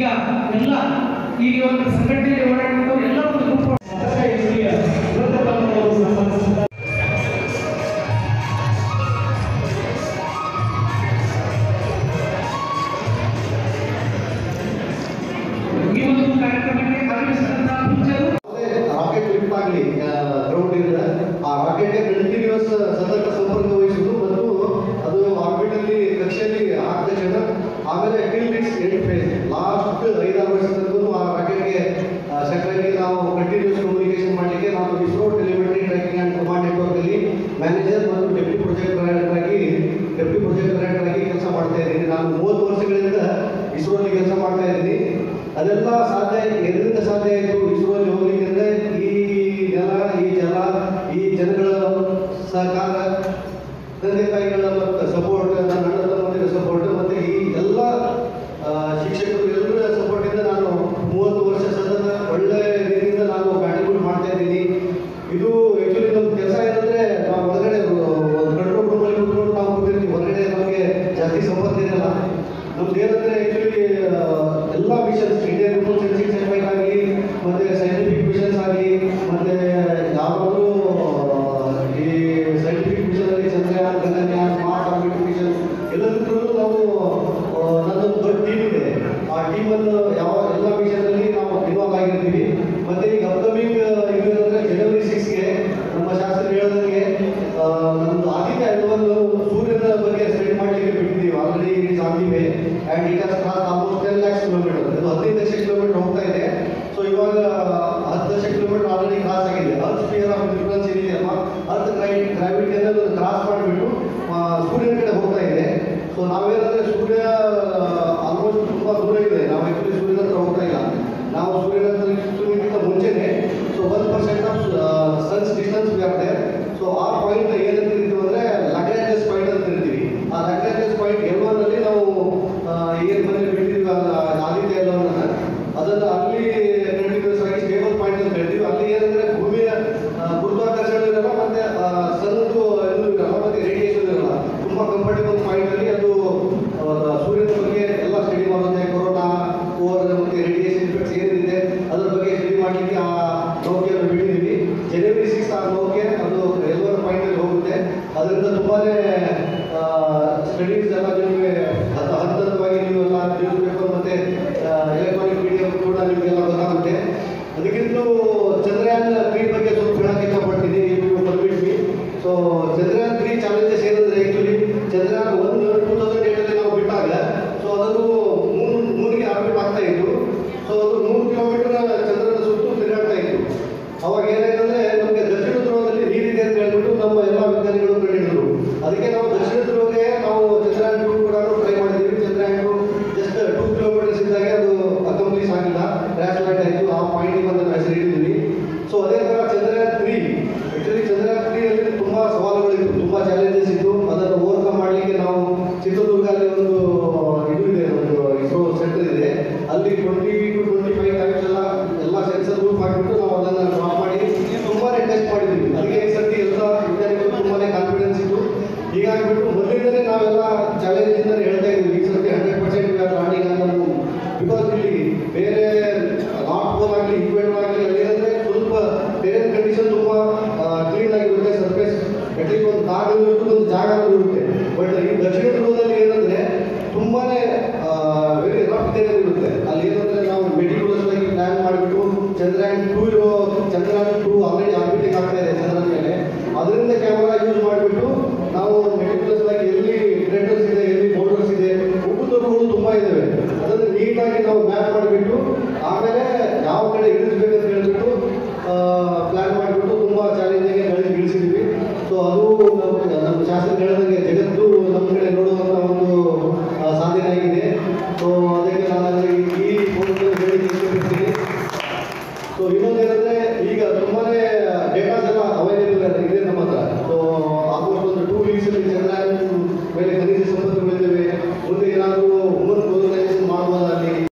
ಈಗ ಎಲ್ಲ ಈಗ ಒಂದು ಸಂಘಟನೆಯಲ್ಲಿ ಓಡಾಡುವಂಥವ್ರು ಎಲ್ಲ ಒಂದು ಗ್ರೂಪ್ ಈ ಒಂದು ಕಾರ್ಯಕ್ರಮಕ್ಕೆ ಆಗಮಿಸಿದಂತಹ ಪೂಜ್ಯರು ರಾಕೆಟ್ ಲಿಫ್ಟ್ ಆಗಲಿ ಗ್ರೌಂಡ್ ಇಂದ ಆ ರಾಕೆಟ್ ಕಂಟಿನ್ಯೂಸ್ ಸತತ ಸಂಪರ್ಕ ವಹಿಸುವುದು ಮತ್ತು ಅದು ಆರ್ಬಿಟಲ್ಲಿ ಕಕ್ಷೆಯಲ್ಲಿ ಹಾಕಿದ ಕ್ಷಣ ಆಮೇಲೆ till its end phase last ಐದಾರು ವರ್ಷದವರೆಗೂ ಆ ರಾಕೆಟ್ಗೆ ಸೆಕ್ರೆಟರಿ ನಾವು ಕಂಟಿನ್ಯೂಸ್ ಕಮ್ಯುನಿಕೇಶನ್ ಮಾಡಲಿಕ್ಕೆ ನಾವು ISRO telemetry tracking and command ನೆಟ್ವರ್ಕಲ್ಲಿ ಮ್ಯಾನೇಜರ್ ಮತ್ತು ಡೆಪ್ಟಿ ಪ್ರೊಜೆಕ್ಟ್ ಡೈರೆಕ್ಟರ್ ಆಗಿ ಡೆಪ್ಟಿ ಪ್ರೊಜೆಕ್ಟ್ ಡೈರೆಕ್ಟರ್ ಆಗಿ ಕೆಲಸ ಮಾಡ್ತಾ ಇದ್ದೀನಿ ನಾನು ಮೂವತ್ತು ವರ್ಷಗಳಿಂದ ಇಸ್ರೋಲಿ ಕೆಲಸ ಮಾಡ್ತಾ ಇದ್ದೀನಿ ಅದೆಲ್ಲ ಸಾಧ್ಯ ಎದರಿಂದ ಸಾಧ್ಯ ಆಯಿತು ಇಸ್ರೋಲಿ ಹೋಗ್ಲಿಕ್ಕೆ ಅಂದರೆ ಈ ನೆಲ ಈ ಜಲ ಈ ಜನಗಳ ಸಹಕಾರ ತಂದೆ ತಾಯಿಗಳ ಸಪೋರ್ಟ್ ನನ್ನ ಅಣ್ಣ ತಮ್ಮಂದಿರ ಸಪೋರ್ಟ್ ಮತ್ತು ಈ ಎಲ್ಲ ಆ, ಶಿಕ್ಷಕರು ಎಲ್ಲರ ಸಪೋರ್ಟಿಂದ ನಾನು ಮೂವತ್ತು ವರ್ಷ ಸತತ ಒಳ್ಳೆ ರೀತಿಯಿಂದ ನಾನು ಕಾಂಟ್ರಿಬ್ಯೂಟ್ ಮಾಡ್ತಾ ಇದ್ದೀನಿ ಇದು ಆ್ಯಕ್ಚುಲಿ ನಮ್ಮ ಕೆಲಸ ಏನಂದರೆ ನಾವು ಒಳಗಡೆ ಒಂದು ಕಂಟ್ರೋಲ್ ರೂಮಲ್ಲಿ ಕೂತ್ಕೊಂಡು ನಾವು ಕೂತಿರ್ತೀವಿ ಹೊರಗಡೆ ನಮಗೆ ಜಾಸ್ತಿ ಸಂಪರ್ಕ ಇರಲ್ಲ ನಮ್ದು ಏನಂದರೆ ಆ್ಯಕ್ಚುಲಿ ಎಲ್ಲ missions Indian report sensing satellite ಆಗಲಿ ಮತ್ತು ಸೈಂಟಿಫಿಕ್ ಮಿಷನ್ಸ್ ಆಗಲಿ ಮತ್ತು ಯಾವಾಗಲೂ ಈ ಸೈಂಟಿಫಿಕ್ ಮಿಷನಲ್ಲಿ Chandrayaan Gaganyaan smart orbit mission ಎಲ್ಲದಕ್ಕೂ ನಾವು ಆ, ನನ್ನೊಂದು ದೊಡ್ಡ ಟೀಮ್ ಇದೆ ಆ ಟೀಮನ್ನು ಯಾವ ಎಲ್ಲ ಮಿಷನಲ್ಲಿ ನಾವು ಇನ್ವಾಲ್ವ್ ಆಗಿರ್ತೀವಿ ಮತ್ತು ಈಗ ಅಪ್ಕಮಿಂಗ್ ಇದು ಏನಂದರೆ ಜನವರಿ ಸಿಕ್ಸ್ಗೆ ನಮ್ಮ ಶಾಸಕರು ಹೇಳಿದಂಗೆ ಆ, ನಮ್ಮದು ಆದಿತ್ಯ ಎಲ್ಲವನ್ನು ಸೂರ್ಯನ ಬಗ್ಗೆ ಸ್ಟಡಿ ಮಾಡಲಿಕ್ಕೆ ಬಿಟ್ಟಿದ್ದೀವಿ already it is on the way and it has cross almost ten lakhs kilometer ಇದು ಹದಿನೈದು ಲಕ್ಷ ಕಿಲೋಮೀಟರ್ ಹೋಗ್ತಾ ಇದೆ ಸೊ ಇವಾಗ ಹತ್ತು ಲಕ್ಷ ಕಿಲೋಮೀಟರ್ ಆಲ್ರೆಡಿ ಕ್ರಾಸ್ ಆಗಿದೆ ಅರ್ತ್ ಸ್ಪಿಯರ್ ಆಫ್ ಡಿಫರೆನ್ಸ್ ಏನಿದೆಯಲ್ಲ ಅರ್ತ್ ಗ್ರಾವಿಟಿಯನ್ನು ಕ್ರಾಸ್ ಮಾಡಿಬಿಟ್ಟು ಸೂರ್ಯನ ಕಡೆ ಹೋಗ್ತಾ ಇದೆ ಸೊ ನಾವೇನಂದ್ರೆ ಸೂರ್ಯ ಆಲ್ಮೋಸ್ಟ್ ತುಂಬ ದೂರ ಇದೆ ನಾವು ಆ್ಯಕ್ಚುಲಿ ಸೂರ್ಯನ ಹತ್ರ ಹೋಗ್ತಾ ಇಲ್ಲ ನಾವು ಸೂರ್ಯನ ಹತ್ರ ಸೂರ್ಯನಿಗಿಂತ ಮುಂಚೆನೆ so one percent of sun's distance we are there so ಆ ಪಾಯಿಂಟ್ ಏನಂತ ಕರಿತೀವಿ ಅಂದರೆ ಲಗ್ರಾಂಜಸ್ ಪಾಯಿಂಟ್ ಅಂತ ಕರಿತೀವಿ ಆ ಲಗ್ರಾಂಜಸ್ ಪಾಯಿಂಟ್ ಎಲ್ಲವನ್ನಲ್ಲಿ ನಾವು ಏನು ಬಂದು ಬಿಟ್ಟಿದ್ದೀವಿ ಅಲ್ಲ ಆದಿತ್ಯ ಎಲ್ಲವನ್ನ ಅದನ್ನು ಅಲ್ಲಿ ಕಂಟಿನ್ಯೂಸ್ ಆಗಿ ಸ್ಟೇಬಲ್ ಪಾಯಿಂಟ್ ಅಂತ ಹೇಳ್ತೀವಿ ಅಲ್ಲಿ ಏನಂದರೆ ಭೂಮಿಯ ಆ, ಗುರುತ್ವಾಕರ್ಷಣೆ ಇರಲ್ಲ ಮತ್ತು ಸನ್ನದು ಇದು ಇರಲ್ಲ ಮತ್ತು ರೇಡಿಯೇಷನ್ ಇರಲ್ಲ ತುಂಬ ಕಂಫರ್ಟೇಬಲ್ ಪಾಯಿಂಟಲ್ಲಿ ಅದು ಆ, ಸೂರ್ಯನ ಬಗ್ಗೆ ಎಲ್ಲ ಸ್ಟಡಿ ಮಾಡುತ್ತೆ ಕೊರೋನಾ ಓವರ್ ಮತ್ತು ರೇಡಿಯೇಷನ್ ಇಫೆಕ್ಟ್ಸ್ ಏನಿದೆ ಅದ್ರ ಬಗ್ಗೆ ಸ್ಟಡಿ ಮಾಡಲಿಕ್ಕೆ ಆ ನೌಕೆಯನ್ನು ಬಿಟ್ಟಿದ್ದೀವಿ ಜನವರಿ ಸಿಕ್ಸ್ ಆ ನೌಕೆ ಅದು ಎಲ್ಲರ ಪಾಯಿಂಟಲ್ಲಿ ಹೋಗುತ್ತೆ ಅದರಿಂದ ತುಂಬಾ ಸ್ಟಡೀಸ್ ಎಲ್ಲ ನಿಮಗೆ ಹಂತ ಹಂತವಾಗಿ ನೀವೆಲ್ಲ ನ್ಯೂಸ್ ಪೇಪರ್ ಮತ್ತು ಎಲೆಕ್ಟ್ರಾನಿಕ್ ಮೀಡಿಯಾ ಕೂಡ ನಿಮಗೆಲ್ಲ ಗೊತ್ತಾಗುತ್ತೆ ಅದಕ್ಕಿಂತ ಚಂದ್ರಯಾನ್ ತ್ರೀ ಬಗ್ಗೆ ಸ್ವಲ್ಪ ಹೇಳಕ್ಕೆ ಇಷ್ಟಪಡ್ತೀನಿ ನೀವು ಬರ್ಬಿಟ್ವಿ ಸೊ ಚಂದ್ರಯಾನ್ ತ್ರೀ ಚಾಲೆಂಜಸ್ ಏನಂದರೆ ಆ್ಯಕ್ಚುಲಿ ಚಂದ್ರಯಾನ್ ಒಂದು ಟೂ ತೌಸಂಡ್ ಏಟಲ್ಲಿ ನಾವು ಬಿಟ್ಟಾಗ ಸೊ ಅದನ್ನು ಮೂರು ಮೂರಿಗೆ ಆರ್ಬಿಟ್ ಆಗ್ತಾ ಇತ್ತು ಸೊ ಅದು ನೂರು ಕಿಲೋಮೀಟರ್ ಚಂದ್ರನ ಸುತ್ತು ತಿರುಗಾಡ್ತಾ ಇತ್ತು ಅವಾಗ ಏನಾಯ್ತಂದ್ರೆ ನಮಗೆ ದಕ್ಷಿಣ ಧ್ರುವದಲ್ಲಿ ನೀರಿದೆ ಅಂತ ಹೇಳ್ಬಿಟ್ಟು ನಮ್ಮ ಎಲ್ಲ ವಿಜ್ಞಾನಿಗಳು ಕಂಡುಹಿಡಿದ್ರು ಅದಕ್ಕೆ ನಾವು ದಕ್ಷಿಣ ಧ್ರುವಕ್ಕೆ ನಾವು ಚಂದ್ರಯಾನ್ ಟೂ ಕೂಡ ಟ್ರೈ ಮಾಡಿದ್ದೀವಿ Chandrayaan two just two kilometers ಇದ್ದಾಗ ಅದು ಅಕಂಪ್ಲೀಸ್ ಆಗಿಲ್ಲ ಕ್ರ್ಯಾಶ್ ಲೈಟ್ ಆಯಿತು ಆ ಪಾಯಿಂಟಿಗೆ ಬಂದು ನಾವು ಹೆಸರು ಹಿಡಿದ್ವಿ ಸೊ ಅದೇ ಥರ ಚಂದ್ರಯಾನ್ ತ್ರೀ ಆ್ಯಕ್ಚುಲಿ ಚಂದ್ರಯಾನ್ ತ್ರೀಯಲ್ಲಿ ತುಂಬ ಸವಾಲುಗಳಿತ್ತು ತುಂಬ ಚಾಲೆಂಜಸ್ ಇತ್ತು ಅದನ್ನು ಓವರ್ಕಮ್ ಮಾಡಲಿಕ್ಕೆ ನಾವು ಚಿತ್ರದುರ್ಗದಲ್ಲಿ ಒಂದು